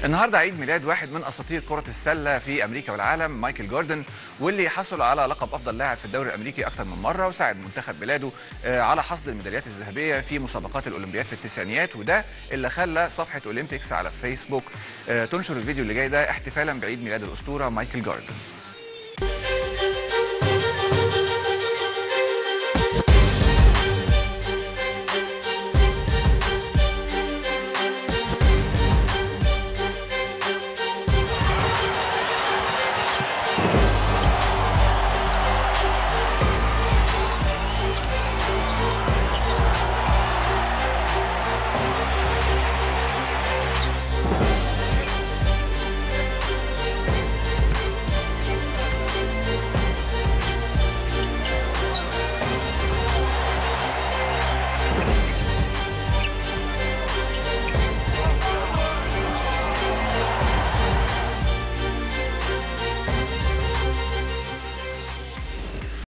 النهارده عيد ميلاد واحد من اساطير كره السله في امريكا والعالم مايكل جوردن واللي حصل على لقب افضل لاعب في الدوري الامريكي اكثر من مره وساعد منتخب بلاده آه، على حصد الميداليات الذهبيه في مسابقات الاولمبياد في التسعينيات وده اللي خلى صفحه اولمبيكس على فيسبوك آه، تنشر الفيديو اللي جاي ده احتفالا بعيد ميلاد الاسطوره مايكل جوردن